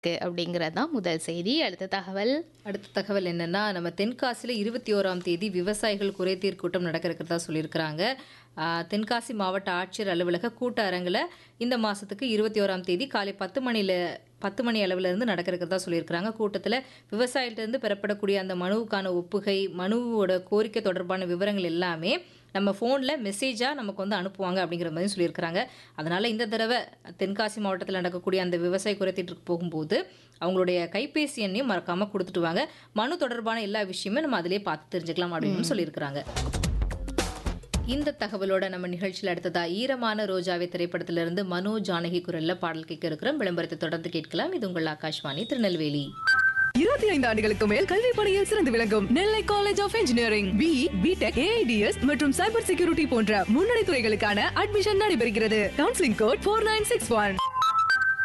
இருக்கு அப்படிங்கிறது தான் முதல் செய்தி அடுத்த தகவல் அடுத்த தகவல் என்னன்னா நம்ம தென்காசியில் இருபத்தி ஓராம் தேதி விவசாயிகள் குறைதீர் கூட்டம் நடக்க இருக்கிறதா சொல்லியிருக்கிறாங்க ஆஹ், தென்காசி மாவட்ட ஆட்சியர் அலுவலக கூட்ட அரங்கில் இந்த மாதத்துக்கு இருபத்தி ஓராம் தேதி காலை பத்து மணியில் பத்து மணி அளவுல இருந்து நடக்க இருக்கிறதா சொல்லியிருக்கிறாங்க கூட்டத்தில் விவசாயிகிட்டேருந்து பெறப்படக்கூடிய அந்த மனுவுக்கான ஒப்புகை மனுவோட கோரிக்கை தொடர்பான விவரங்கள் எல்லாமே நம்ம ஃபோனில் மெசேஜாக நமக்கு வந்து அனுப்புவாங்க அப்படிங்கிற மாதிரி சொல்லியிருக்கிறாங்க அதனால் இந்த தடவை தென்காசி மாவட்டத்தில் நடக்கக்கூடிய அந்த விவசாய குறைத்தீட்டுக்கு போகும்போது அவங்களுடைய கைபேசி எண்ணையும் மறக்காமல் கொடுத்துட்டு வாங்க மனு தொடர்பான எல்லா விஷயமே நம்ம அதிலே பார்த்து தெரிஞ்சுக்கலாம் அப்படின்னு சொல்லியிருக்கிறாங்க இந்த தகவலோட நம்ம நிகழ்ச்சியில் அடுத்ததா ஈரமான ரோஜாவை திரைப்படத்திலிருந்து மனோ ஜானகி குரல்ல பாடல் கேட்க இருக்கிறோம் விளம்பரத்தை தொடர்ந்து கேட்கலாம் இது உங்கள் ஆகாஷ்வாணி திருநெல்வேலி இருபத்தி ஐந்து ஆண்டுகளுக்கு மேல் கல்வி பணியில் சிறந்து விளங்கும் Nellai college of engineering B B Tech A I D S மற்றும் சைபர் செக்யூரிட்டி போன்ற முன்னணி துறைகளுக்கான அட்மிஷன் நடைபெறுகிறது counselling code four nine six one